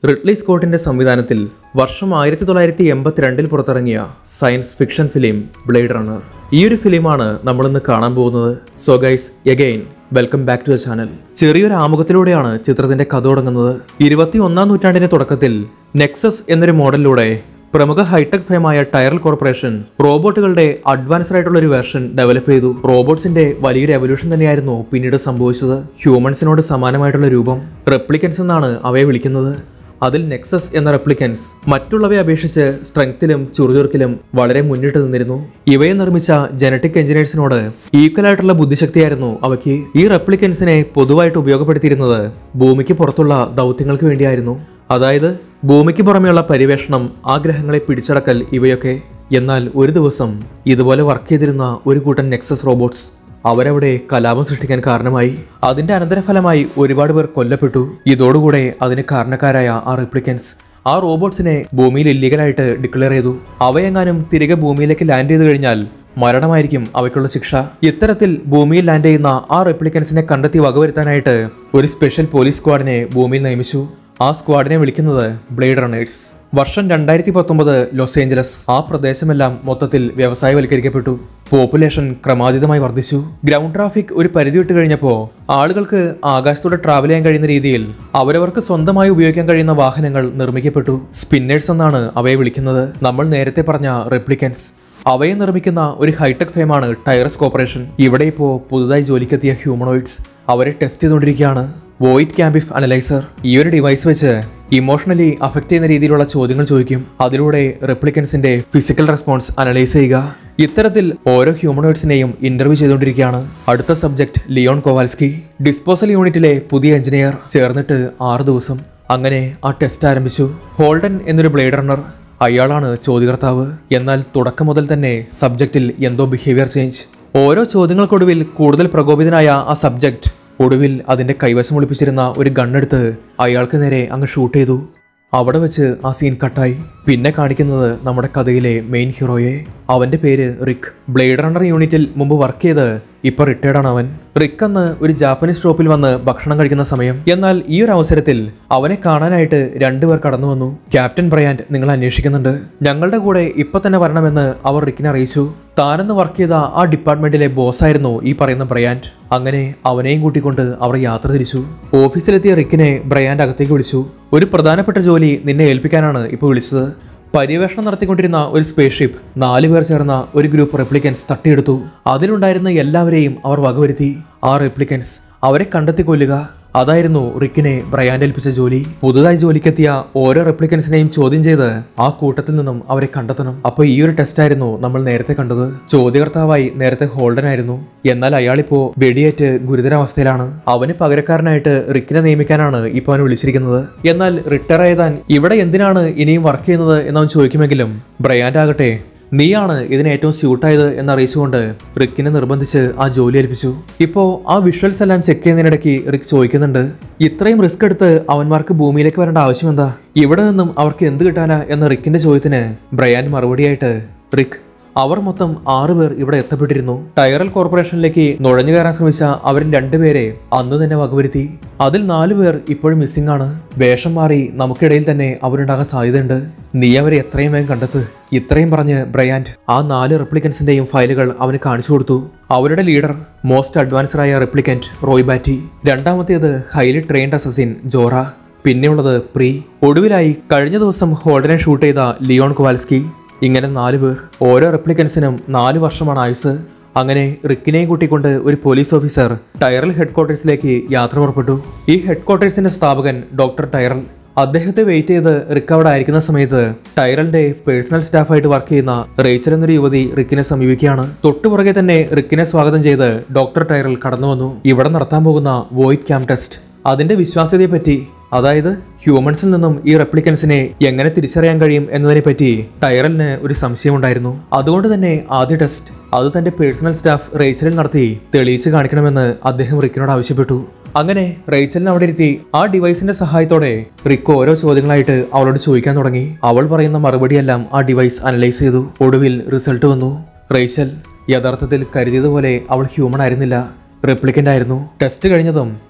Ridley സ്കോട്ടിന്റെ സംവിധാനത്തിൽ വർഷം ആയിരത്തി തൊള്ളായിരത്തി എൺപത്തിരണ്ടിൽ പുറത്തിറങ്ങിയ science fiction film Blade Runner ഈ ഒരു ഫിലിമാണ് നമ്മളിന്ന് കാണാൻ പോകുന്നത് so guys again welcome back to the channel ചെറിയൊരു ആമുഖത്തിലൂടെയാണ് ചിത്രത്തിന്റെ കഥ തുടങ്ങുന്നത് ഇരുപത്തി ഒന്നാം നൂറ്റാണ്ടിന്റെ തുടക്കത്തിൽ നെക്സസ് എന്നൊരു മോഡലിലൂടെ പ്രമുഖ ഹൈടെക് ഫേമായ ടയറൽ കോർപ്പറേഷൻ റോബോട്ടുകളുടെ അഡ്വാൻസ്ഡ് ആയിട്ടുള്ള ഒരു വെർഷൻ ഡെവലപ്പ് ചെയ്തു റോബോട്ട്സിന്റെ വലിയൊരു എവല്യൂഷൻ തന്നെയായിരുന്നു പിന്നീട് സംഭവിച്ചത് ഹ്യൂമൻസിനോട് സമാനമായിട്ടുള്ള രൂപം റെപ്ലിക്കൻസ് എന്നാണ് അവയെ വിളിക്കുന്നത് അതിൽ നെക്സസ് എന്ന റെപ്ലിക്കൻസ് മറ്റുള്ളവയെ അപേക്ഷിച്ച് സ്ട്രെങ്ത്തിലും ചുറുചുറുക്കിലും വളരെ മുന്നിട്ട് നിന്നിരുന്നു ഇവയെ നിർമ്മിച്ച ജനറ്റിക് എഞ്ചിനീയേഴ്സിനോട് ഈക്വൽ ആയിട്ടുള്ള ബുദ്ധിശക്തിയായിരുന്നു അവയ്ക്ക് ഈ റെപ്ലിക്കൻസിനെ പൊതുവായിട്ട് ഉപയോഗപ്പെടുത്തിയിരുന്നത് ഭൂമിക്ക് പുറത്തുള്ള ദൗത്യങ്ങൾക്ക് വേണ്ടിയായിരുന്നു അതായത് ഭൂമിക്ക് പുറമെയുള്ള പരിവേഷണം ആ ഗ്രഹങ്ങളെ പിടിച്ചടക്കൽ ഇവയൊക്കെ എന്നാൽ ഒരു ദിവസം ഇതുപോലെ വർക്ക് ചെയ്തിരുന്ന ഒരു കൂട്ടം നെക്സസ് റോബോട്ട്സ് അവരവിടെ കലാപം സൃഷ്ടിക്കാൻ കാരണമായി അതിന്റെ അനന്തരഫലമായി ഒരുപാട് പേർ കൊല്ലപ്പെട്ടു ഇതോടുകൂടെ അതിന് കാരണക്കാരായ ആ റിപ്ലിക്കൻസ് ആ റോബോട്ട്സിനെ ഭൂമിയിൽ ഇല്ലീഗലായിട്ട് ഡിക്ലെയർ ചെയ്തു അവയെങ്ങാനും തിരികെ ഭൂമിയിലേക്ക് ലാൻഡ് ചെയ്തു കഴിഞ്ഞാൽ മരണമായിരിക്കും അവയ്ക്കുള്ള ശിക്ഷ ഇത്തരത്തിൽ ഭൂമിയിൽ ലാൻഡ് ചെയ്യുന്ന ആ റെപ്ലിക്കൻസിനെ കണ്ടെത്തി വകവരുത്താനായിട്ട് ഒരു സ്പെഷ്യൽ പോലീസ് സ്ക്വാഡിനെ ഭൂമിയിൽ നിയമിച്ചു ആ സ്ക്വാഡിനെ വിളിക്കുന്നത് ബ്ലേഡ് റണ്ണേഴ്സ് വർഷം രണ്ടായിരത്തി പത്തൊമ്പത് ലോസ് ഏഞ്ചലസ് ആ പ്രദേശമെല്ലാം മൊത്തത്തിൽ വ്യവസായവൽക്കരിക്കപ്പെട്ടു പോപ്പുലേഷൻ ക്രമാതീതമായി വർദ്ധിച്ചു ഗ്രൗണ്ട് ട്രാഫിക് ഒരു പരിധി വിട്ട് കഴിഞ്ഞപ്പോൾ ആളുകൾക്ക് ആകാശത്തൂടെ ട്രാവൽ ചെയ്യാൻ കഴിയുന്ന രീതിയിൽ അവരവർക്ക് സ്വന്തമായി ഉപയോഗിക്കാൻ കഴിയുന്ന വാഹനങ്ങൾ നിർമ്മിക്കപ്പെട്ടു സ്പിന്നേഴ്സ് എന്നാണ് അവയെ വിളിക്കുന്നത് നമ്മൾ നേരത്തെ പറഞ്ഞ റെപ്ലിക്കൻസ് അവയെ നിർമ്മിക്കുന്ന ഒരു ഹൈടെക് ഫേമാണ് ടൈറസ് കോർപ്പറേഷൻ ഇവിടെ ഇപ്പോൾ പുതുതായി ജോലിക്കെത്തിയ ഹ്യൂമണോയിഡ്സ് അവരെ ടെസ്റ്റ് ചെയ്തുകൊണ്ടിരിക്കുകയാണ് വോയിഡ് ക്യാമ്പിഫ് അനലൈസർ ഈ ഒരു ഡിവൈസ് വെച്ച് ഇമോഷണലി അഫക്റ്റ് ചെയ്യുന്ന രീതിയിലുള്ള ചോദ്യങ്ങൾ ചോദിക്കും അതിലൂടെ റെപ്ലിക്കൻസിന്റെ ഫിസിക്കൽ റെസ്പോൺസ് അനലൈസ് ചെയ്യുക ഇത്തരത്തിൽ ഓരോ ഹ്യൂമണോയിഡ്സിനെയും ഇന്റർവ്യൂ ചെയ്തുകൊണ്ടിരിക്കുകയാണ് അടുത്ത സബ്ജക്ട് ലിയോൺ കോവാൽസ്കി ഡിസ്പോസൽ യൂണിറ്റിലെ പുതിയ എഞ്ചിനീയർ ചേർന്നിട്ട് ആറ് ദിവസം അങ്ങനെ ആ ടെസ്റ്റ് ആരംഭിച്ചു ഹോൾഡൻ എന്നൊരു ബ്ലേഡ് റണ്ണർ അയാളാണ് ചോദ്യകർത്താവ് എന്നാൽ തുടക്കം മുതൽ തന്നെ സബ്ജക്റ്റിൽ എന്തോ ബിഹേവിയർ ചേഞ്ച് ഓരോ ചോദ്യങ്ങൾക്കൊടുവിൽ കൂടുതൽ പ്രകോപിതനായ ആ സബ്ജക്റ്റ് ഒടുവിൽ അതിന്റെ കൈവശം ഒളിപ്പിച്ചിരുന്ന ഒരു ഗണ്ണെടുത്ത് അയാൾക്ക് നേരെ അങ്ങ് ഷൂട്ട് ചെയ്തു അവിടെ വെച്ച് ആ സീൻ കട്ടായി പിന്നെ കാണിക്കുന്നത് നമ്മുടെ കഥയിലെ മെയിൻ ഹീറോയെ അവന്റെ പേര് റിക്ക് ബ്ലേഡ് റണ്ണർ യൂണിറ്റിൽ മുമ്പ് വർക്ക് ചെയ്ത് ഇപ്പൊ റിട്ടയർഡ് ആണ് അവൻ റിക്ക് അന്ന് ഒരു ജാപ്പനീസ് ഷോപ്പിൽ വന്ന് ഭക്ഷണം കഴിക്കുന്ന സമയം എന്നാൽ ഈ ഒരു അവസരത്തിൽ അവനെ കാണാനായിട്ട് രണ്ടുപേർ കടന്നു വന്നു ക്യാപ്റ്റൻ ബ്രയാൻഡ് നിങ്ങൾ അന്വേഷിക്കുന്നുണ്ട് ഞങ്ങളുടെ കൂടെ ഇപ്പൊ തന്നെ വരണമെന്ന് അവർ റിക്കിനെ അറിയിച്ചു താനെന്ന് വർക്ക് ചെയ്ത ആ ഡിപ്പാർട്ട്മെന്റിലെ ബോസായിരുന്നു ഈ പറയുന്ന ബ്രയാൻഡ് അങ്ങനെ അവനെയും കൂട്ടിക്കൊണ്ട് അവർ യാത്ര തിരിച്ചു ഓഫീസിലെത്തിയ റിക്കിനെ ബ്രയാൻഡ് അകത്തേക്ക് വിളിച്ചു ഒരു പ്രധാനപ്പെട്ട ജോലി നിന്നെ ഏൽപ്പിക്കാനാണ് ഇപ്പോൾ വിളിച്ചത് പര്യവേഷണം നടത്തിക്കൊണ്ടിരുന്ന ഒരു സ്പേസ് ഷിപ്പ് നാല് പേർ ചേർന്ന ഒരു ഗ്രൂപ്പ് റെപ്ലിക്കൻസ് തട്ടിയെടുത്തു അതിലുണ്ടായിരുന്ന എല്ലാവരെയും അവർ വകവരുത്തി ആ റെപ്ലിക്കൻസ് അവരെ കണ്ടെത്തി കൊല്ലുക അതായിരുന്നു റിക്കിനെ ബ്രയാൻഡ് ഏൽപ്പിച്ച ജോലി പുതുതായി ജോലിക്കെത്തിയ ഓരോ റെപ്ലിക്കൻസിനെയും ചോദ്യം ചെയ്ത് ആ കൂട്ടത്തിൽ നിന്നും അവരെ കണ്ടെത്തണം അപ്പോൾ ഈ ഒരു ടെസ്റ്റ് ആയിരുന്നു നമ്മൾ നേരത്തെ കണ്ടത് ചോദ്യകർത്താവായി നേരത്തെ ഹോൾഡൻ ആയിരുന്നു എന്നാൽ അയാളിപ്പോ വെടിയേറ്റ് ഗുരുതരാവസ്ഥയിലാണ് അവന് പകരക്കാരനായിട്ട് റിക്കിനെ നിയമിക്കാനാണ് ഇപ്പോൾ അവൻ വിളിച്ചിരിക്കുന്നത് എന്നാൽ റിട്ടയർ ആയതാൻ ഇവിടെ എന്തിനാണ് ഇനിയും വർക്ക് ചെയ്യുന്നത് എന്നവൻ ചോദിക്കുമെങ്കിലും ബ്രയാൻഡ് ആകട്ടെ നീയാണ് ഇതിന് ഏറ്റവും സ്യൂട്ടായത് എന്നറിയിച്ചുകൊണ്ട് റിക്കിനെ നിർബന്ധിച്ച് ആ ജോലി ഏൽപ്പിച്ചു ഇപ്പോൾ ആ വിഷ്വൽസ് എല്ലാം ചെക്ക് ചെയ്യുന്നതിനിടയ്ക്ക് റിക്ക് ചോദിക്കുന്നുണ്ട് ഇത്രയും റിസ്ക് എടുത്ത് അവന്മാർക്ക് ഭൂമിയിലേക്ക് വരേണ്ട ആവശ്യം എന്താ ഇവിടെ നിന്നും അവർക്ക് എന്ത് കിട്ടാനാ എന്ന റിക്കിന്റെ ചോദ്യത്തിന് ബ്രയാൻ മറുപടിയായിട്ട് റിക്ക് അവർ മൊത്തം ആറ് പേർ ഇവിടെ എത്തപ്പെട്ടിരുന്നു ടയറൽ കോർപ്പറേഷനിലേക്ക് നുഴഞ്ഞു കയറാൻ ശ്രമിച്ച അവരിൽ രണ്ടുപേരെ അന്ന് തന്നെ വകവരുത്തി അതിൽ നാലു പേർ ഇപ്പോഴും മിസ്സിംഗ് ആണ് വേഷം മാറി നമുക്കിടയിൽ തന്നെ അവരുണ്ടാകാൻ സാധ്യതയുണ്ട് നീ അവരെ എത്രയും വേഗം കണ്ടെത്ത് ഇത്രയും പറഞ്ഞ് ബ്രയാൻഡ് ആ നാല് റെപ്ലിക്കൻസിന്റെയും ഫയലുകൾ അവന് കാണിച്ചു കൊടുത്തു അവരുടെ ലീഡർ മോസ്റ്റ് അഡ്വാൻസ്ഡ് ആയ റെപ്ലിക്കൻറ്റ് റോയ് ബാറ്റി രണ്ടാമത്തേത് ഹൈലി ട്രെയിൻഡ് അസസിൻ ജോറ പിന്നെയുള്ളത് പ്രീ ഒടുവിലായി കഴിഞ്ഞ ദിവസം ഹോൾഡനെ ഷൂട്ട് ചെയ്ത ലിയോൺ കുവാൽസ്കി ഇങ്ങനെ നാല് പേർ ഓരോ റെപ്ലിക്കൻസിനും നാല് വർഷമാണ് ആയുസ് അങ്ങനെ റിക്കിനെയും കൂട്ടിക്കൊണ്ട് ഒരു പോലീസ് ഓഫീസർ ടയറൽ ഹെഡ് ക്വാർട്ടേഴ്സിലേക്ക് യാത്ര പുറപ്പെട്ടു ഈ ഹെഡ് ക്വാർട്ടേഴ്സിന്റെ സ്ഥാപകൻ ഡോക്ടർ ടയറൽ അദ്ദേഹത്തെ വെയിറ്റ് ചെയ്ത് റിക്ക് അവിടെ ആയിരിക്കുന്ന സമയത്ത് ടൈറലിന്റെ പേഴ്സണൽ സ്റ്റാഫായിട്ട് വർക്ക് ചെയ്യുന്ന റേച്ചൽ എന്നൊരു യുവതി റിക്കിനെ സമീപിക്കുകയാണ് തൊട്ടുപുറകെ തന്നെ റിക്കിനെ സ്വാഗതം ചെയ്ത് ഡോക്ടർ ടൈറൽ കടന്നു വന്നു ഇവിടെ നടത്താൻ പോകുന്ന വോയിഡ് ക്യാമ്പ് ടെസ്റ്റ് അതിന്റെ വിശ്വാസ്യതയെ പറ്റി അതായത് ഹ്യൂമൻസിൽ നിന്നും ഈ റെപ്ലിക്കൻസിനെ എങ്ങനെ തിരിച്ചറിയാൻ കഴിയും എന്നതിനെ പറ്റി ടൈറലിന് ഒരു സംശയമുണ്ടായിരുന്നു അതുകൊണ്ട് തന്നെ ആദ്യ ടെസ്റ്റ് അത് തന്റെ പേഴ്സണൽ സ്റ്റാഫ് റേച്ചലിൽ നടത്തി തെളിയിച്ച് കാണിക്കണമെന്ന് അദ്ദേഹം റിക്കിനോട് ആവശ്യപ്പെട്ടു അങ്ങനെ റേച്ചലിനെ അവിടെ ഇരുത്തി ആ ഡിവൈസിന്റെ സഹായത്തോടെ റിക്ക് ഓരോ ചോദ്യങ്ങളായിട്ട് അവളോട് ചോദിക്കാൻ തുടങ്ങി അവൾ പറയുന്ന മറുപടിയെല്ലാം ആ ഡിവൈസ് അനലൈസ് ചെയ്തു ഒടുവിൽ റിസൾട്ട് വന്നു റേച്ചൽ യഥാർത്ഥത്തിൽ കരുതിയതുപോലെ അവൾ ഹ്യൂമൺ ആയിരുന്നില്ല റെപ്ലിക്കൻ്റ് ആയിരുന്നു ടെസ്റ്റ് കഴിഞ്ഞതും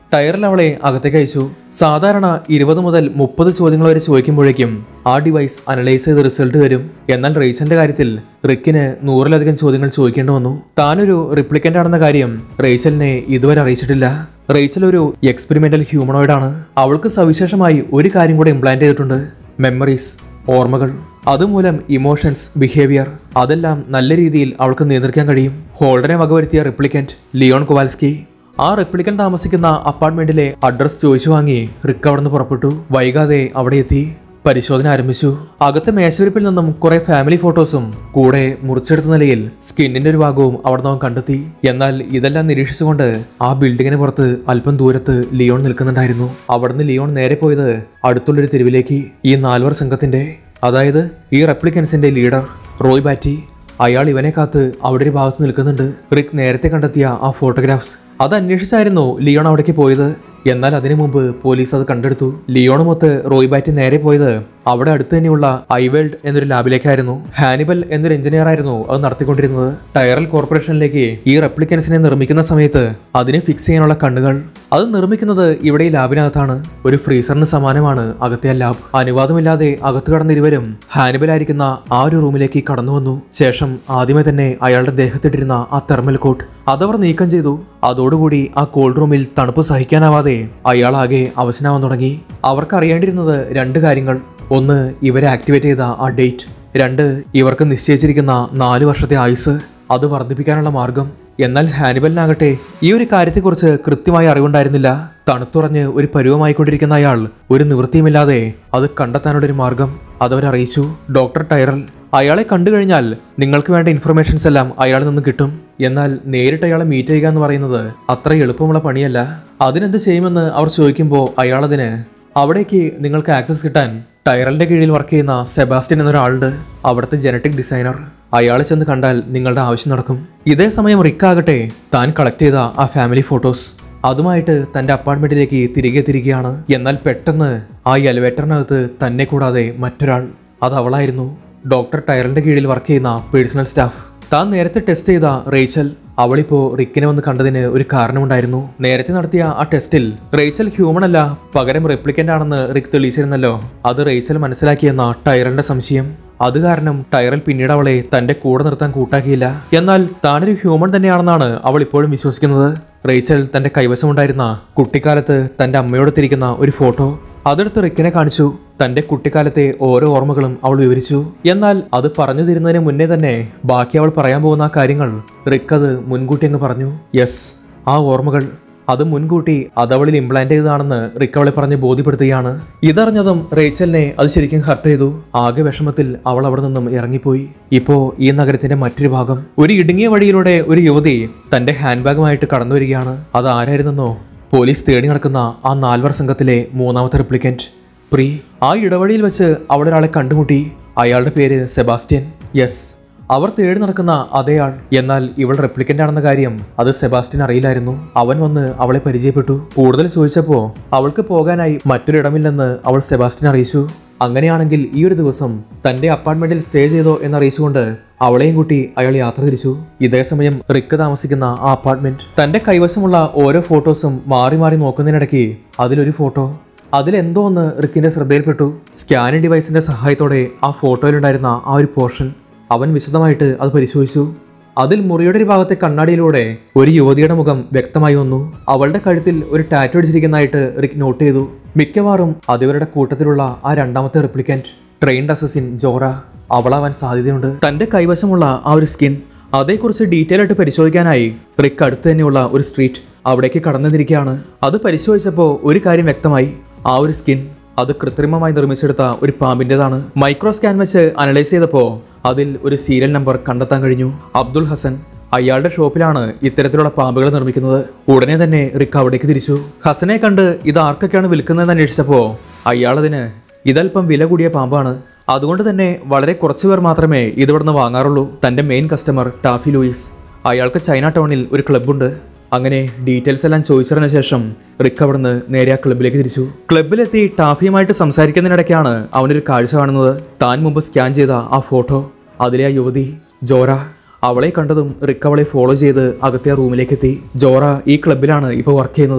ടയറിൽ അവളെ അകത്തേക്ക് അയച്ചു സാധാരണ ഇരുപത് മുതൽ മുപ്പത് ചോദ്യങ്ങൾ വരെ ചോദിക്കുമ്പോഴേക്കും ആ ഡിവൈസ് അനലൈസ് ചെയ്ത് റിസൾട്ട് തരും എന്നാൽ റേച്ചലിന്റെ കാര്യത്തിൽ റിക്കിന് നൂറിലധികം ചോദ്യങ്ങൾ ചോദിക്കേണ്ടി വന്നു താനൊരു റിപ്ലിക്കന്റ് ആണെന്ന കാര്യം റേച്ചലിനെ ഇതുവരെ അറിയിച്ചിട്ടില്ല റേച്ചൽ ഒരു എക്സ്പെരിമെന്റൽ ഹ്യൂമനോയിഡ് ആണ് അവൾക്ക് സവിശേഷമായി ഒരു കാര്യം കൂടെ ഇംപ്ലാന്റ് ചെയ്തിട്ടുണ്ട് മെമ്മറീസ് ഓർമ്മകൾ അതുമൂലം ഇമോഷൻസ് ബിഹേവിയർ അതെല്ലാം നല്ല രീതിയിൽ അവൾക്ക് നിയന്ത്രിക്കാൻ കഴിയും ഹോൾഡനെ വകവരുത്തിയ റിപ്ലിക്കന്റ് ലിയോൺ കൊവാൽസ്കി ആ റിപ്ലിക്കൻ താമസിക്കുന്ന അപ്പാർട്ട്മെന്റിലെ അഡ്രസ് ചോദിച്ചു വാങ്ങി റിക്ക് അവിടെ നിന്ന് പുറപ്പെട്ടു വൈകാതെ അവിടെ എത്തി പരിശോധന ആരംഭിച്ചു അകത്തെ മേശവിരിപ്പിൽ നിന്നും കുറെ ഫാമിലി ഫോട്ടോസും കൂടെ മുറിച്ചെടുത്ത നിലയിൽ സ്കിന്നിന്റെ ഒരു ഭാഗവും അവിടെ നിന്ന് അവൻ കണ്ടെത്തി എന്നാൽ ഇതെല്ലാം നിരീക്ഷിച്ചുകൊണ്ട് ആ ബിൽഡിങ്ങിന് പുറത്ത് അല്പം ദൂരത്ത് ലിയോൺ നിൽക്കുന്നുണ്ടായിരുന്നു അവിടുന്ന് ലിയോൺ നേരെ പോയത് അടുത്തുള്ളൊരു തെരുവിലേക്ക് ഈ നാൽവർ സംഘത്തിന്റെ അതായത് ഈ റെപ്ലിക്കൻസിന്റെ ലീഡർ റോയ് ബാറ്റി അയാൾ ഇവനെ കാത്ത് അവിടെ ഒരു ഭാഗത്ത് നിൽക്കുന്നുണ്ട് റിക്ക് നേരത്തെ കണ്ടെത്തിയ ആ ഫോട്ടോഗ്രാഫ്സ് അത് അന്വേഷിച്ചായിരുന്നു ലിയോൺ അവിടേക്ക് പോയത് എന്നാൽ അതിനു മുമ്പ് പോലീസ് അത് കണ്ടെടുത്തു ലിയോണുമൊത്ത് റോയ് ബാറ്റി നേരെ പോയത് അവിടെ അടുത്ത് തന്നെയുള്ള ഐവേൾഡ് എന്നൊരു ലാബിലേക്കായിരുന്നു ഹാനിബൽ എന്നൊരു എഞ്ചിനീയർ ആയിരുന്നു അത് നടത്തിക്കൊണ്ടിരുന്നത് ടയറൽ കോർപ്പറേഷനിലേക്ക് ഈ റെപ്ലിക്കൻസിനെ നിർമ്മിക്കുന്ന സമയത്ത് അതിനെ ഫിക്സ് ചെയ്യാനുള്ള കണ്ണുകൾ അത് നിർമ്മിക്കുന്നത് ഇവിടെ ഈ ലാബിനകത്താണ് ഒരു ഫ്രീസറിന് സമാനമാണ് അകത്തെ ആ ലാബ് അനുവാദമില്ലാതെ അകത്ത് കടന്ന ഇരുവരും ഹാനിബൽ ആയിരിക്കുന്ന ആ ഒരു റൂമിലേക്ക് കടന്നു വന്നു ശേഷം ആദ്യമേ തന്നെ അയാളുടെ ദേഹത്തിട്ടിരുന്ന ആ തെർമൽ കോട്ട് അതവർ നീക്കം ചെയ്തു അതോടുകൂടി ആ കോൾഡ് റൂമിൽ തണുപ്പ് സഹിക്കാനാവാതെ അയാളാകെ അവശനാവാൻ തുടങ്ങി അവർക്ക് അറിയേണ്ടിയിരുന്നത് രണ്ട് കാര്യങ്ങൾ ഒന്ന് ഇവരെ ആക്ടിവേറ്റ് ചെയ്ത ആ ഡേറ്റ് രണ്ട് ഇവർക്ക് നിശ്ചയിച്ചിരിക്കുന്ന നാല് വർഷത്തെ ആയുസ് അത് വർദ്ധിപ്പിക്കാനുള്ള മാർഗം എന്നാൽ ഹാനിബലിനാകട്ടെ ഈ ഒരു കാര്യത്തെക്കുറിച്ച് കൃത്യമായി അറിവുണ്ടായിരുന്നില്ല തണുത്തുറഞ്ഞ് ഒരു പരുവമായിക്കൊണ്ടിരിക്കുന്ന അയാൾ ഒരു നിവൃത്തിയുമില്ലാതെ അത് കണ്ടെത്താനുള്ള ഒരു മാർഗം അതവരറിയിച്ചു ഡോക്ടർ ടൈറൽ അയാളെ കണ്ടു കഴിഞ്ഞാൽ നിങ്ങൾക്ക് വേണ്ട ഇൻഫർമേഷൻസ് എല്ലാം അയാളിൽ നിന്ന് കിട്ടും എന്നാൽ നേരിട്ട് അയാളെ മീറ്റ് ചെയ്യുക എന്ന് പറയുന്നത് അത്ര എളുപ്പമുള്ള പണിയല്ല അതിനെന്ത് ചെയ്യുമെന്ന് അവർ ചോദിക്കുമ്പോൾ അയാളതിന് അവിടേക്ക് നിങ്ങൾക്ക് ആക്സസ് കിട്ടാൻ ടൈറലിന്റെ കീഴിൽ വർക്ക് ചെയ്യുന്ന സെബാസ്റ്റ്യൻ എന്നൊരാളുണ്ട് അവിടുത്തെ ജനറ്റിക് ഡിസൈനർ അയാളെ ചെന്ന് കണ്ടാൽ നിങ്ങളുടെ ആവശ്യം നടക്കും ഇതേ സമയം റിക്കാകട്ടെ താൻ കളക്ട് ചെയ്ത ആ ഫാമിലി ഫോട്ടോസ് അതുമായിട്ട് തന്റെ അപ്പാർട്ട്മെന്റിലേക്ക് തിരികെ തിരികെയാണ് എന്നാൽ പെട്ടെന്ന് ആ എലിവേറ്ററിനകത്ത് തന്നെ കൂടാതെ മറ്റൊരാൾ അത് അവളായിരുന്നു ഡോക്ടർ ടയറിന്റെ കീഴിൽ വർക്ക് ചെയ്യുന്ന പേഴ്സണൽ സ്റ്റാഫ് താൻ നേരത്തെ ടെസ്റ്റ് ചെയ്ത റേച്ചൽ അവളിപ്പോ റിക്കിനെ വന്ന് കണ്ടതിന് ഒരു കാരണമുണ്ടായിരുന്നു നേരത്തെ നടത്തിയ ആ ടെസ്റ്റിൽ റേച്ചൽ ഹ്യൂമൻ അല്ല പകരം റെപ്ലിക്കന്റ് ആണെന്ന് റിക്ക് തെളിയിച്ചിരുന്നല്ലോ അത് റേച്ചൽ മനസ്സിലാക്കിയെന്ന ടയറിന്റെ സംശയം അത് കാരണം ടയറൽ പിന്നീട് അവളെ തന്റെ കൂടെ നിർത്താൻ കൂട്ടാക്കിയില്ല എന്നാൽ താനൊരു ഹ്യൂമൻ തന്നെയാണെന്നാണ് അവൾ ഇപ്പോഴും വിശ്വസിക്കുന്നത് റേച്ചൽ തന്റെ കൈവശമുണ്ടായിരുന്ന കുട്ടിക്കാലത്ത് തന്റെ അമ്മയോട് തിരിക്കുന്ന ഒരു ഫോട്ടോ അതെടുത്ത് റിക്കിനെ കാണിച്ചു തന്റെ കുട്ടിക്കാലത്തെ ഓരോ ഓർമ്മകളും അവൾ വിവരിച്ചു എന്നാൽ അത് പറഞ്ഞു തരുന്നതിന് മുന്നേ തന്നെ ബാക്കി അവൾ പറയാൻ പോകുന്ന ആ കാര്യങ്ങൾ റിക്ക് അത് മുൻകൂട്ടി അങ്ങ് പറഞ്ഞു യെസ് ആ ഓർമ്മകൾ അത് മുൻകൂട്ടി അതവളിൽ ഇംപ്ലാന്റ് ചെയ്തതാണെന്ന് റിക്ക് അവളെ പറഞ്ഞ് ബോധ്യപ്പെടുത്തുകയാണ് ഇതറിഞ്ഞതും റേച്ചലിനെ അത് ശരിക്കും ഹർട്ട് ചെയ്തു ആകെ വിഷമത്തിൽ അവൾ അവിടെ നിന്നും ഇറങ്ങിപ്പോയി ഇപ്പോ ഈ നഗരത്തിന്റെ മറ്റൊരു ഭാഗം ഒരു ഇടുങ്ങിയ വഴിയിലൂടെ ഒരു യുവതി തന്റെ ഹാൻഡ് ബാഗുമായിട്ട് കടന്നു വരികയാണ് അത് ആരായിരുന്നെന്നോ പോലീസ് തേടി നടക്കുന്ന ആ നാൽവർ സംഘത്തിലെ മൂന്നാമത്തെ റിപ്ലിക്കന്റ് പ്രീ ആ ഇടവഴിയിൽ വെച്ച് അവിടെ ഒരാളെ കണ്ടുമുട്ടി അയാളുടെ പേര് സെബാസ്റ്റ്യൻ യെസ് അവർ തേടി നടക്കുന്ന അതേ ആൾ എന്നാൽ ഇവൾ റെപ്ലിക്കന്റ് ആണെന്ന കാര്യം അത് സെബാസ്റ്റ്യൻ അറിയില്ലായിരുന്നു അവൻ വന്ന് അവളെ പരിചയപ്പെട്ടു കൂടുതൽ ചോദിച്ചപ്പോൾ അവൾക്ക് പോകാനായി മറ്റൊരിടമില്ലെന്ന് അവൾ സെബാസ്റ്റ്യൻ അറിയിച്ചു അങ്ങനെയാണെങ്കിൽ ഈ ഒരു ദിവസം തന്റെ അപ്പാർട്ട്മെന്റിൽ സ്റ്റേ ചെയ്തോ എന്നറിയിച്ചുകൊണ്ട് അവളെയും കൂട്ടി അയാൾ യാത്ര തിരിച്ചു ഇതേ സമയം റിക്ക് താമസിക്കുന്ന ആ അപ്പാർട്ട്മെന്റ് തന്റെ കൈവശമുള്ള ഓരോ ഫോട്ടോസും മാറി മാറി നോക്കുന്നതിനിടയ്ക്ക് അതിലൊരു ഫോട്ടോ അതിലെന്തോ ഒന്ന് റിക്കിന്റെ ശ്രദ്ധയിൽപ്പെട്ടു സ്കാനിംഗ് ഡിവൈസിന്റെ സഹായത്തോടെ ആ ഫോട്ടോയിലുണ്ടായിരുന്ന ആ ഒരു പോർഷൻ അവൻ വിശദമായിട്ട് അത് പരിശോധിച്ചു അതിൽ മുറിയുടെ ഒരു ഭാഗത്തെ കണ്ണാടിയിലൂടെ ഒരു യുവതിയുടെ മുഖം വ്യക്തമായി വന്നു അവളുടെ കഴുത്തിൽ ഒരു ടാറ്റു അടിച്ചിരിക്കുന്നതായിട്ട് റിക്ക് നോട്ട് ചെയ്തു മിക്കവാറും അതിവരുടെ കൂട്ടത്തിലുള്ള ആ രണ്ടാമത്തെ റിപ്ലിക്കന്റ് ട്രെയിൻഡ് അസസിൻ ജോറ അവളാവാൻ സാധ്യതയുണ്ട് തന്റെ കൈവശമുള്ള ആ ഒരു സ്കിൻ അതേക്കുറിച്ച് ഡീറ്റെയിൽ ആയിട്ട് പരിശോധിക്കാനായി റിക്ക് അടുത്ത് തന്നെയുള്ള ഒരു സ്ട്രീറ്റ് അവിടേക്ക് കടന്നെന്നിരിക്കുകയാണ് അത് പരിശോധിച്ചപ്പോൾ ഒരു കാര്യം വ്യക്തമായി ആ ഒരു സ്കിൻ അത് കൃത്രിമമായി നിർമ്മിച്ചെടുത്ത ഒരു പാമ്പിൻ്റെതാണ് മൈക്രോ സ്കാൻ വെച്ച് അനലൈസ് ചെയ്തപ്പോൾ അതിൽ ഒരു സീരിയൽ നമ്പർ കണ്ടെത്താൻ കഴിഞ്ഞു അബ്ദുൾ ഹസൻ അയാളുടെ ഷോപ്പിലാണ് ഇത്തരത്തിലുള്ള പാമ്പുകൾ നിർമ്മിക്കുന്നത് ഉടനെ തന്നെ റിക്ക് അവിടേക്ക് തിരിച്ചു ഹസനെ കണ്ട് ഇത് ആർക്കൊക്കെയാണ് വിൽക്കുന്നതെന്ന് അന്വേഷിച്ചപ്പോൾ അയാളതിന് ഇതല്പം വില കൂടിയ പാമ്പാണ് അതുകൊണ്ട് തന്നെ വളരെ കുറച്ചു പേർ മാത്രമേ ഇത് ഇവിടുന്ന് വാങ്ങാറുള്ളൂ തന്റെ മെയിൻ കസ്റ്റമർ ടാഫി ലൂയിസ് അയാൾക്ക് ചൈന ടൗണിൽ ഒരു ക്ലബ്ബുണ്ട് അങ്ങനെ ഡീറ്റെയിൽസ് എല്ലാം ചോദിച്ചതിന് ശേഷം റിക്ക് അവിടുന്ന് നേരെ ആ ക്ലബിലേക്ക് തിരിച്ചു ക്ലബിലെത്തി ടാഫിയുമായിട്ട് സംസാരിക്കുന്നതിനിടയ്ക്കാണ് അവനൊരു കാഴ്ച കാണുന്നത് താൻ മുമ്പ് സ്കാൻ ചെയ്ത ആ ഫോട്ടോ അതിലെ ആ യുവതി ജോറ അവളെ കണ്ടതും റിക്ക് അവളെ ഫോളോ ചെയ്ത് അകത്തെ ആ റൂമിലേക്ക് എത്തി ജോറ ഈ ക്ലബിലാണ് ഇപ്പോൾ വർക്ക് ചെയ്യുന്നത്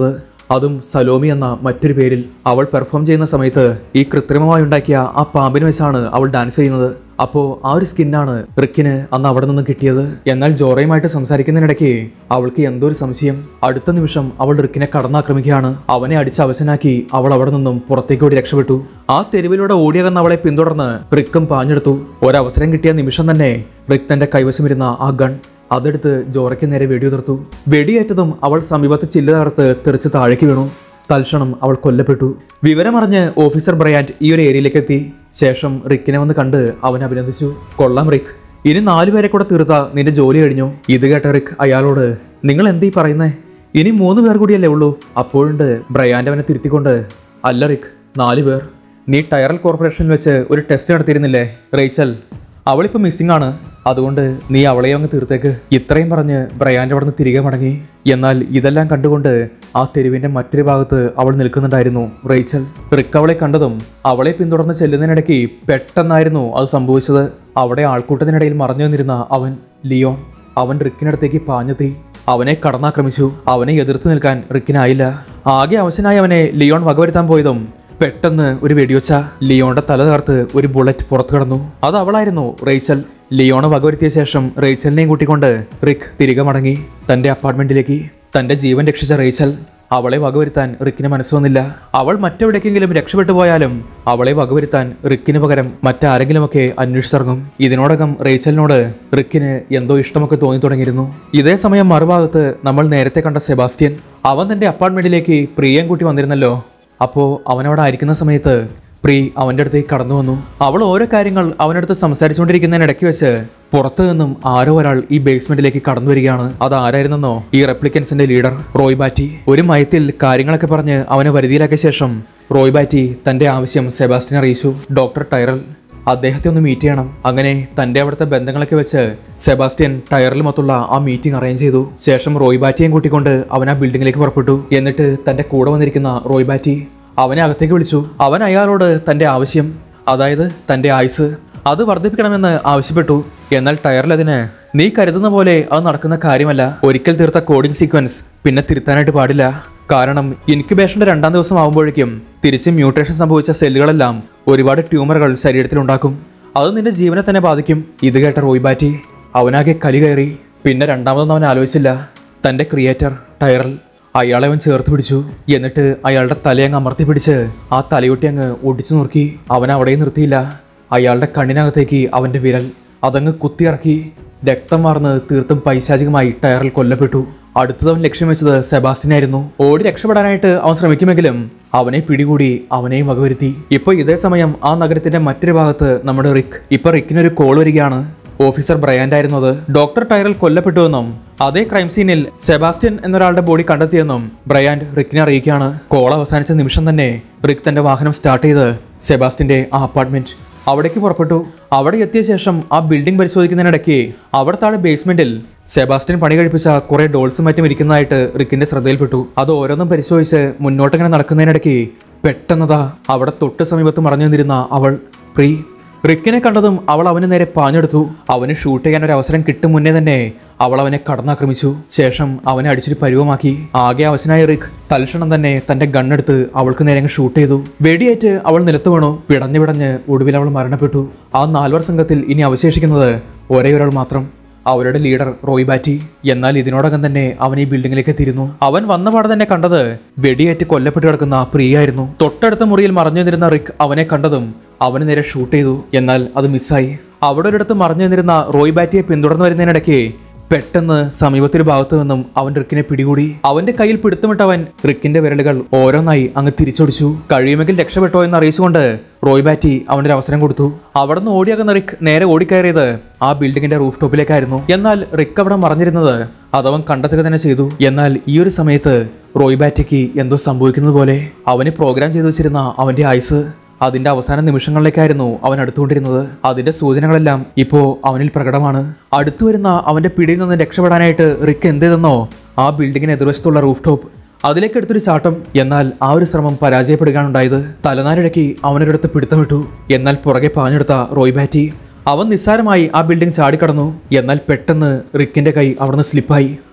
അതും സലോമി എന്ന മറ്റൊരു പേരിൽ അവൾ പെർഫോം ചെയ്യുന്ന സമയത്ത് ഈ കൃത്രിമമായി ഉണ്ടാക്കിയ ആ പാമ്പിന് വെച്ചാണ് അവൾ ഡാൻസ് ചെയ്യുന്നത് അപ്പോൾ ആ ഒരു സ്കിന്നാണ് റിക്കിന് അന്ന് അവിടെ നിന്നും കിട്ടിയത് എന്നാൽ ജോറയുമായിട്ട് സംസാരിക്കുന്നതിനിടയ്ക്ക് അവൾക്ക് എന്തോ ഒരു സംശയം അടുത്ത നിമിഷം അവൾ റിക്കിനെ കടന്നാക്രമിക്കുകയാണ് അവനെ അടിച്ച് അവശനാക്കി അവൾ അവിടെ നിന്നും പുറത്തേക്ക് ഓടി രക്ഷപ്പെട്ടു ആ തെരുവിലൂടെ ഓടിയകന്ന് അവളെ പിന്തുടർന്ന് റിക്കും പാഞ്ഞെടുത്തു ഒരവസരം കിട്ടിയ നിമിഷം തന്നെ റിക് തന്റെ കൈവശമിരുന്ന ആ ഗൺ അതെടുത്ത് ജോറയ്ക്ക് നേരെ വെടിയുതിർത്തു വെടിയേറ്റതും അവൾ സമീപത്ത് ചില്ല് തകർത്ത് തെറിച്ച് താഴേക്ക് വീണു തൽക്ഷണം അവൾ കൊല്ലപ്പെട്ടു വിവരമറിഞ്ഞ് ഓഫീസർ ബ്രയാൻഡ് ഈ ഒരു ഏരിയയിലേക്ക് എത്തി ശേഷം റിക്കിനെ വന്ന് കണ്ട് അവൻ അഭിനന്ദിച്ചു കൊള്ളാം റിക്ക് ഇനി നാലുപേരെ കൂടെ തീർത്ത നിന്റെ ജോലി കഴിഞ്ഞു ഇത് കേട്ട റിക്ക് അയാളോട് നിങ്ങൾ എന്തീ പറയുന്നേ ഇനി മൂന്ന് പേർ കൂടിയല്ലേ ഉള്ളൂ അപ്പോഴുണ്ട് ബ്രയാൻഡ് അവനെ തിരുത്തിക്കൊണ്ട് അല്ല റിക്ക് നാല് പേർ നീ ടയറൽ കോർപ്പറേഷനിൽ വെച്ച് ഒരു ടെസ്റ്റ് നടത്തിയിരുന്നില്ലേ റേച്ചൽ അവളിപ്പോൾ മിസ്സിംഗ് ആണ് അതുകൊണ്ട് നീ അവളെ അങ്ങ് തീർത്തേക്ക് ഇത്രയും പറഞ്ഞ് ബ്രയാൻ്റെ അവിടെ നിന്ന് തിരികെ മടങ്ങി എന്നാൽ ഇതെല്ലാം കണ്ടുകൊണ്ട് ആ തെരുവിന്റെ മറ്റൊരു ഭാഗത്ത് അവൾ നിൽക്കുന്നുണ്ടായിരുന്നു റേച്ചൽ റിക്ക് അവളെ കണ്ടതും അവളെ പിന്തുടർന്ന് ചെല്ലുന്നതിനിടയ്ക്ക് പെട്ടെന്നായിരുന്നു അത് സംഭവിച്ചത് അവിടെ ആൾക്കൂട്ടത്തിനിടയിൽ മറഞ്ഞു നിന്നിരുന്ന അവൻ ലിയോൺ അവൻ റിക്കിനടുത്തേക്ക് പാഞ്ഞെത്തി അവനെ കടന്നാക്രമിച്ചു അവനെ എതിർത്ത് നിൽക്കാൻ റിക്കിനായില്ല ആകെ അവശനായി അവനെ ലിയോൺ വകവരുത്താൻ പോയതും പെട്ടെന്ന് ഒരു വെടിവെച്ച ലിയോണിന്റെ തല തകർത്ത് ഒരു ബുള്ളറ്റ് പുറത്തു കടന്നു അത് അവളായിരുന്നു റേച്ചൽ ലിയോണെ വകവരുത്തിയ ശേഷം റേച്ചലിനെയും കൂട്ടിക്കൊണ്ട് റിക്ക് തിരികെ മടങ്ങി തന്റെ അപ്പാർട്ട്മെന്റിലേക്ക് തന്റെ ജീവൻ രക്ഷിച്ച റേച്ചൽ അവളെ വകവരുത്താൻ റിക്കിന് മനസ്സ് വന്നില്ല അവൾ മറ്റെവിടേക്കെങ്കിലും രക്ഷപ്പെട്ടു പോയാലും അവളെ വകവരുത്താൻ റിക്കിന് പകരം മറ്റാരെങ്കിലുമൊക്കെ അന്വേഷിച്ചിറങ്ങും ഇതിനോടകം റേച്ചലിനോട് റിക്കിന് എന്തോ ഇഷ്ടമൊക്കെ തോന്നി തുടങ്ങിയിരുന്നു ഇതേ സമയം മറുഭാഗത്ത് നമ്മൾ നേരത്തെ കണ്ട സെബാസ്റ്റ്യൻ അവൻ തന്റെ അപ്പാർട്ട്മെന്റിലേക്ക് പ്രിയം കൂട്ടി വന്നിരുന്നല്ലോ അപ്പോൾ അവനവിടെ ആയിരിക്കുന്ന സമയത്ത് പ്രീ അവൻ്റെ അടുത്തേക്ക് കടന്നു വന്നു അവൾ ഓരോ കാര്യങ്ങൾ അവനടുത്ത് സംസാരിച്ചുകൊണ്ടിരിക്കുന്നതിനിടയ്ക്ക് വെച്ച് പുറത്തു നിന്നും ആരോ ഒരാൾ ഈ ബേസ്മെന്റിലേക്ക് കടന്നു വരികയാണ് അത് ആരായിരുന്നെന്നോ ഈ റെപ്ലിക്കൻസിന്റെ ലീഡർ റോയ് ബാറ്റി ഒരു മയത്തിൽ കാര്യങ്ങളൊക്കെ പറഞ്ഞ് അവനെ വരുതിയിലാക്കിയ ശേഷം റോയ് ബാറ്റി തന്റെ ആവശ്യം സെബാസ്റ്റിനെ അറിയിച്ചു ഡോക്ടർ ടൈറൽ അദ്ദേഹത്തെ ഒന്ന് മീറ്റ് ചെയ്യണം അങ്ങനെ തന്റെ അവിടുത്തെ ബന്ധങ്ങളൊക്കെ വെച്ച് സെബാസ്റ്റ്യൻ ടയറിൽ മൊത്തമുള്ള ആ മീറ്റിംഗ് അറേഞ്ച് ചെയ്തു ശേഷം റോയ് ബാറ്റിയെയും കൂട്ടിക്കൊണ്ട് അവൻ ആ ബിൽഡിങ്ങിലേക്ക് പുറപ്പെട്ടു എന്നിട്ട് തന്റെ കൂടെ വന്നിരിക്കുന്ന റോയ് ബാറ്റി അവനെ അകത്തേക്ക് വിളിച്ചു അവൻ അയാളോട് തന്റെ ആവശ്യം അതായത് തന്റെ ആയുസ് അത് വർദ്ധിപ്പിക്കണമെന്ന് ആവശ്യപ്പെട്ടു എന്നാൽ ടയറിൽ അതിന് നീ കരുതുന്ന പോലെ അത് നടക്കുന്ന കാര്യമല്ല ഒരിക്കൽ തീർത്ത കോഡിംഗ് സീക്വൻസ് പിന്നെ തിരുത്താനായിട്ട് പാടില്ല കാരണം ഇൻക്യുബേഷന്റെ രണ്ടാം ദിവസം ആകുമ്പോഴേക്കും തിരിച്ച് മ്യൂട്ടേഷൻ സംഭവിച്ച സെല്ലുകളെല്ലാം ഒരുപാട് ട്യൂമറുകൾ ശരീരത്തിൽ ഉണ്ടാക്കും അത് നിന്റെ ജീവനെ തന്നെ ബാധിക്കും ഇത് കേട്ട റോയ് ബാറ്റി അവനാകെ കലി കയറി പിന്നെ രണ്ടാമതൊന്നും അവൻ ആലോചിച്ചില്ല തന്റെ ക്രിയേറ്റർ ടയറൽ അയാളെ അവൻ ചേർത്ത് പിടിച്ചു എന്നിട്ട് അയാളുടെ തലയങ്ങ് അമർത്തി പിടിച്ച് ആ തലയൊട്ടി അങ്ങ് ഒടിച്ചു നോക്കി അവൻ അവിടെ നിർത്തിയില്ല അയാളുടെ കണ്ണിനകത്തേക്ക് അവന്റെ വിരൽ അതങ്ങ് കുത്തിയിറക്കി രക്തം വാർന്ന് തീർത്തും പൈശാചികമായി ടയറിൽ കൊല്ലപ്പെട്ടു അടുത്തതവൻ ലക്ഷ്യം വെച്ചത് സെബാസ്റ്റിനായിരുന്നു ഓടി രക്ഷപ്പെടാനായിട്ട് അവൻ ശ്രമിക്കുമെങ്കിലും അവനെ പിടികൂടി അവനെയും വകവരുത്തി ഇപ്പൊ ഇതേ സമയം ആ നഗരത്തിന്റെ മറ്റൊരു ഭാഗത്ത് നമ്മുടെ റിക്ക് ഇപ്പൊ റിക്കിനൊരു കോൾ വരികയാണ് ഓഫീസർ ബ്രയാൻഡ് ആയിരുന്നു അത് ഡോക്ടർ ടൈറൽ കൊല്ലപ്പെട്ടുവെന്നും അതേ ക്രൈം സീനിൽ സെബാസ്റ്റ്യൻ എന്നൊരാളുടെ ബോഡി കണ്ടെത്തിയെന്നും ബ്രയാൻഡ് റിക്കിനെ അറിയിക്കുകയാണ് കോൾ അവസാനിച്ച നിമിഷം തന്നെ റിക്ക് തന്റെ വാഹനം സ്റ്റാർട്ട് ചെയ്ത് സെബാസ്റ്റിന്റെ ആ അപ്പാർട്ട്മെന്റ് അവിടേക്ക് പുറപ്പെട്ടു അവിടെ എത്തിയ ശേഷം ആ ബിൽഡിംഗ് പരിശോധിക്കുന്നതിനിടയ്ക്ക് അവിടെ താഴെ ബേസ്മെന്റിൽ സെബാസ്റ്റ്യൻ പണി കഴിപ്പിച്ച കുറെ ഡോൾസും മറ്റും ഇരിക്കുന്നതായിട്ട് റിക്കിന്റെ ശ്രദ്ധയിൽപ്പെട്ടു അത് ഓരോന്നും പരിശോധിച്ച് മുന്നോട്ടിങ്ങനെ നടക്കുന്നതിനിടയ്ക്ക് പെട്ടെന്നതാ അവിടെ തൊട്ട് സമീപത്ത് മറഞ്ഞു നിന്നിരുന്ന അവൾ പ്രീ റിക്കിനെ കണ്ടതും അവൾ അവന് നേരെ പാഞ്ഞെടുത്തു അവന് ഷൂട്ട് ചെയ്യാൻ ഒരു അവസരം കിട്ടും മുന്നേ തന്നെ അവൾ അവനെ കടന്നാക്രമിച്ചു ശേഷം അവനെ അടിച്ചൊരു പരുവമാക്കി ആകെ അവശനായ റിക്ക് തൽക്ഷണം തന്നെ തന്റെ ഗണ്ണെടുത്ത് അവൾക്ക് നേരെ അങ്ങ് ഷൂട്ട് ചെയ്തു വെടിയേറ്റ് അവൾ നിലത്ത് വീണു പിടഞ്ഞു പിടഞ്ഞ് ഒടുവിൽ അവൾ മരണപ്പെട്ടു ആ നാൽവർ സംഘത്തിൽ ഇനി അവശേഷിക്കുന്നത് ഒരേ ഒരാൾ മാത്രം അവരുടെ ലീഡർ റോയ് ബാറ്റി എന്നാൽ ഇതിനോടകം തന്നെ അവൻ ഈ ബിൽഡിങ്ങിലേക്ക് എത്തിയിരുന്നു അവൻ വന്ന പാടെ തന്നെ കണ്ടത് വെടിയേറ്റ് കൊല്ലപ്പെട്ട് കിടക്കുന്ന പ്രിയായിരുന്നു തൊട്ടടുത്ത മുറിയിൽ മറഞ്ഞു നിന്നിരുന്ന റിക്ക് അവനെ കണ്ടതും അവന് നേരെ ഷൂട്ട് ചെയ്തു എന്നാൽ അത് മിസ്സായി അവിടെ ഒരിടത്ത് മറഞ്ഞു നിന്നിരുന്ന റോയ് ബാറ്റിയെ പിന്തുടർന്നു വരുന്നതിനിടയ്ക്ക് പെട്ടെന്ന് സമീപത്തൊരു ഭാഗത്തു നിന്നും അവൻ റിക്കിനെ പിടികൂടി അവന്റെ കയ്യിൽ പിടുത്തമിട്ടവൻ റിക്കിന്റെ വിരലുകൾ ഓരോന്നായി അങ്ങ് തിരിച്ചൊടിച്ചു കഴിയുമെങ്കിൽ രക്ഷപ്പെട്ടോ എന്ന് അറിയിച്ചുകൊണ്ട് റോയ് ബാറ്റി അവനൊരു അവസരം കൊടുത്തു അവിടെ നിന്ന് ഓടിയാകുന്ന റിക്ക് നേരെ ഓടിക്കയറിയത് ആ ബിൽഡിങ്ങിന്റെ റൂഫ് ടോപ്പിലേക്കായിരുന്നു എന്നാൽ റിക്ക് അവിടെ മറിഞ്ഞിരുന്നത് അതവൻ കണ്ടെത്തുക തന്നെ ചെയ്തു എന്നാൽ ഈ ഒരു സമയത്ത് റോയ് ബാറ്റിക്ക് എന്തോ സംഭവിക്കുന്നത് പോലെ അവന് പ്രോഗ്രാം ചെയ്തു വെച്ചിരുന്ന അവന്റെ ആയുസ് അതിന്റെ അവസാന നിമിഷങ്ങളിലേക്കായിരുന്നു അവൻ അടുത്തുകൊണ്ടിരുന്നത് അതിന്റെ സൂചനകളെല്ലാം ഇപ്പോ അവനിൽ പ്രകടമാണ് അടുത്തു വരുന്ന അവന്റെ പിടിയിൽ നിന്ന് രക്ഷപ്പെടാനായിട്ട് റിക്ക് എന്ത് ചെയ്തെന്നോ ആ ബിൽഡിങ്ങിന് എതിർവശത്തുള്ള റൂഫ് ടോപ്പ് അതിലേക്ക് എടുത്തൊരു ചാട്ടം എന്നാൽ ആ ഒരു ശ്രമം പരാജയപ്പെടുകയാണ് ഉണ്ടായത് തലനാരിഴയ്ക്ക് അവനൊരിടത്ത് പിടുത്തമിട്ടു എന്നാൽ പുറകെ പാഞ്ഞെടുത്ത റോയ് ബാറ്റി അവൻ നിസ്സാരമായി ആ ബിൽഡിംഗ് ചാടിക്കടന്നു എന്നാൽ പെട്ടെന്ന് റിക്കിന്റെ കൈ അവിടുന്ന് സ്ലിപ്പായി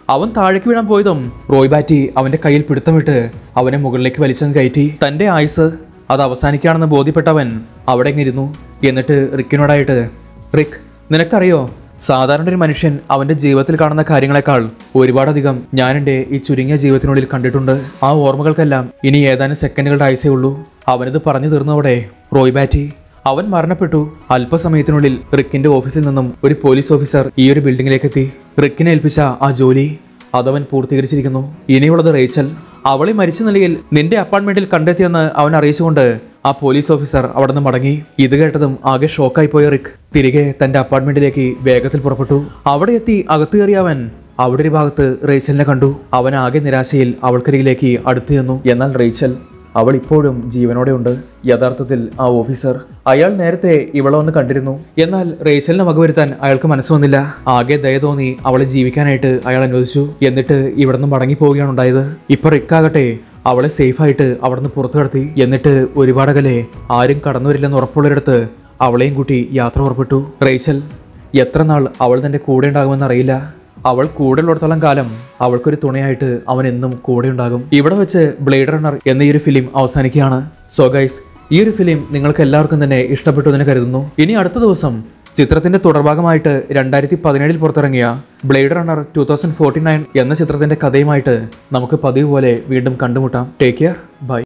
അവൻ താഴേക്ക് വീഴാൻ പോയതും റോയ് ബാറ്റി അവന്റെ കയ്യിൽ പിടുത്തമിട്ട് അവനെ മുകളിലേക്ക് വലിച്ചങ്ങ് കയറ്റി തന്റെ ആയുസ് അത് അവസാനിക്കുകയാണെന്ന് ബോധ്യപ്പെട്ടവൻ അവിടെ അങ്ങ് ഇരുന്നു എന്നിട്ട് റിക്കിനോടായിട്ട് റിക്ക് നിനക്കറിയോ സാധാരണ ഒരു മനുഷ്യൻ അവന്റെ ജീവിതത്തിൽ കാണുന്ന കാര്യങ്ങളെക്കാൾ ഒരുപാടധികം ഞാൻ എൻ്റെ ഈ ചുരുങ്ങിയ ജീവിതത്തിനുള്ളിൽ കണ്ടിട്ടുണ്ട് ആ ഓർമ്മകൾക്കെല്ലാം ഇനി ഏതാനും സെക്കൻഡുകളുടെ ആയുസേ ഉള്ളൂ അവനിത് പറഞ്ഞു തീർന്നതോടെ റോയ് ബാറ്റി അവൻ മരണപ്പെട്ടു അല്പസമയത്തിനുള്ളിൽ റിക്കിന്റെ ഓഫീസിൽ നിന്നും ഒരു പോലീസ് ഓഫീസർ ഈ ഒരു ബിൽഡിങ്ങിലേക്ക് എത്തി റിക്കിനെ ഏൽപ്പിച്ച ആ ജോലി അതവൻ പൂർത്തീകരിച്ചിരിക്കുന്നു ഇനിയുള്ളത് റേച്ചൽ അവളെ മരിച്ച നിലയിൽ നിന്റെ അപ്പാർട്ട്മെന്റിൽ കണ്ടെത്തിയെന്ന് അവൻ അറിയിച്ചുകൊണ്ട് ആ പോലീസ് ഓഫീസർ അവിടെ നിന്ന് മടങ്ങി ഇത് കേട്ടതും ആകെ ഷോക്കായി പോയ റിക്ക് തിരികെ തന്റെ അപ്പാർട്ട്മെന്റിലേക്ക് വേഗത്തിൽ പുറപ്പെട്ടു അവിടെ എത്തി അകത്ത് കയറിയ അവൻ അവിടെ ഒരു ഭാഗത്ത് റേച്ചലിനെ കണ്ടു അവൻ ആകെ നിരാശയിൽ അവൾക്കരികിലേക്ക് അടുത്തു ചെന്നു എന്നാൽ റേച്ചൽ അവൾ ഇപ്പോഴും ജീവനോടെ ഉണ്ട് യഥാർത്ഥത്തിൽ ആ ഓഫീസർ അയാൾ നേരത്തെ ഇവളെ ഒന്ന് കണ്ടിരുന്നു എന്നാൽ റേച്ചലിനെ വകവരുത്താൻ അയാൾക്ക് മനസ്സ് വന്നില്ല ആകെ ദയ തോന്നി അവളെ ജീവിക്കാനായിട്ട് അയാൾ അനുവദിച്ചു എന്നിട്ട് ഇവിടെ നിന്ന് മടങ്ങി പോവുകയാണ് ഉണ്ടായത് ഇപ്പൊ റിക്കാകട്ടെ അവളെ സേഫായിട്ട് അവിടെ നിന്ന് പുറത്തു കടത്തി എന്നിട്ട് ഒരുപാട് അകലെ ആരും കടന്നു വരില്ലെന്ന് ഉറപ്പുള്ളൊരിടത്ത് അവളെയും കൂട്ടി യാത്ര പുറപ്പെട്ടു റേച്ചൽ എത്ര നാൾ അവൾ തന്റെ കൂടെ ഉണ്ടാകുമെന്ന് അറിയില്ല അവൾ കൂടെ ഉള്ളിടത്തോളം കാലം അവൾക്കൊരു തുണയായിട്ട് അവൻ എന്നും കൂടെ ഉണ്ടാകും ഇവിടെ വെച്ച് ബ്ലേഡ് റണ്ണർ എന്ന ഈ ഒരു ഫിലിം അവസാനിക്കുകയാണ് സോ ഗൈസ് ഈ ഒരു ഫിലിം നിങ്ങൾക്ക് എല്ലാവർക്കും തന്നെ ഇഷ്ടപ്പെട്ടു എന്ന് കരുതുന്നു ഇനി അടുത്ത ദിവസം ചിത്രത്തിന്റെ തുടർഭാഗമായിട്ട് രണ്ടായിരത്തി പതിനേഴിൽ പുറത്തിറങ്ങിയ Blade Runner two thousand forty nine എന്ന ചിത്രത്തിന്റെ കഥയുമായിട്ട് നമുക്ക് പതിവ് പോലെ വീണ്ടും കണ്ടുമുട്ടാം ടേക്ക് കെയർ ബൈ